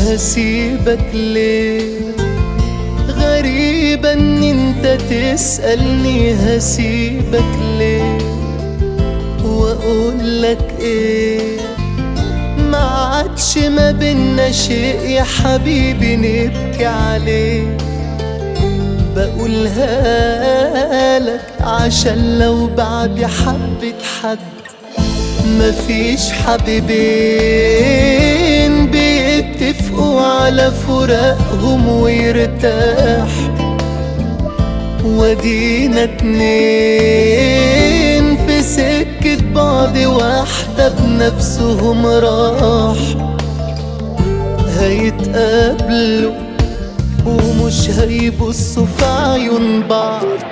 هسيبك ليه غريبة ان انت تسألني هسيبك ليه واقول لك ايه ما عادش ما بينا شيء يا حبيبي نبكي عليه بقولها لك عشان لو بعد حبة حد مفيش حبيبين بيتفقوا على فراقهم ويرتاح ودينا اتنين في سكة بعض واحدة بنفسهم راح هيتقابلوا ومش هيبصوا في عيون بعض